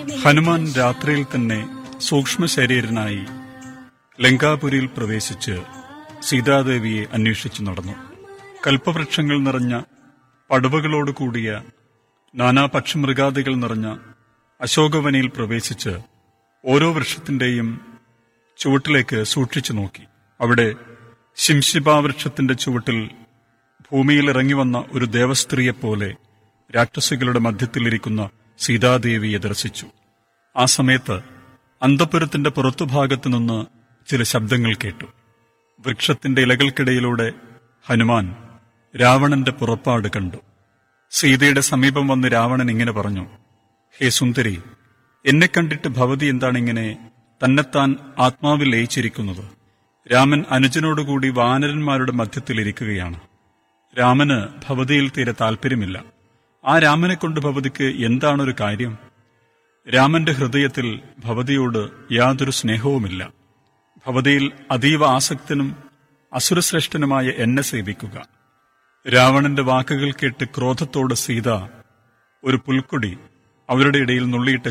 ഹനുമാൻ രാത്രിയിൽ തന്നെ സൂക്ഷ്മ ശരീരനായി ലങ്കാപുരിയിൽ പ്രവേശിച്ച് സീതാദേവിയെ അന്വേഷിച്ചു നടന്നു കൽപ്പവൃക്ഷങ്ങൾ നിറഞ്ഞ പടവുകളോട് കൂടിയ നാനാ പക്ഷിമൃഗാദികൾ നിറഞ്ഞ അശോകവനയിൽ പ്രവേശിച്ച് ഓരോ വൃക്ഷത്തിന്റെയും ചുവട്ടിലേക്ക് സൂക്ഷിച്ചു നോക്കി അവിടെ ശിംശിപാവൃക്ഷത്തിന്റെ ചുവട്ടിൽ ഭൂമിയിൽ ഇറങ്ങി വന്ന ഒരു ദേവസ്ത്രീയെപ്പോലെ രാക്ഷസികളുടെ മധ്യത്തിലിരിക്കുന്ന സീതാദേവിയെ ദർശിച്ചു ആ സമയത്ത് അന്തപുരത്തിന്റെ പുറത്തുഭാഗത്തു നിന്ന് ചില ശബ്ദങ്ങൾ കേട്ടു വൃക്ഷത്തിന്റെ ഇലകൾക്കിടയിലൂടെ ഹനുമാൻ രാവണന്റെ പുറപ്പാട് കണ്ടു സീതയുടെ സമീപം വന്ന് രാവണൻ ഇങ്ങനെ പറഞ്ഞു ഹേ സുന്ദരി എന്നെ കണ്ടിട്ട് ഭവതി എന്താണ് ഇങ്ങനെ തന്നെത്താൻ ആത്മാവിൽ ലയിച്ചിരിക്കുന്നത് രാമൻ അനുജനോടുകൂടി വാനരന്മാരുടെ മധ്യത്തിലിരിക്കുകയാണ് രാമന് ഭവതിയിൽ തീരെ താല്പര്യമില്ല ആ രാമനെ കൊണ്ട് ഭവതിക്ക് എന്താണൊരു കാര്യം രാമന്റെ ഹൃദയത്തിൽ ഭവതിയോട് യാതൊരു സ്നേഹവുമില്ല ഭവതിയിൽ അതീവ ആസക്തനും അസുരശ്രേഷ്ഠനുമായ എന്നെ സേവിക്കുക രാവണന്റെ വാക്കുകൾ കേട്ട് ക്രോധത്തോട് സീത ഒരു പുൽക്കൊടി അവരുടെ ഇടയിൽ നുള്ളിയിട്ട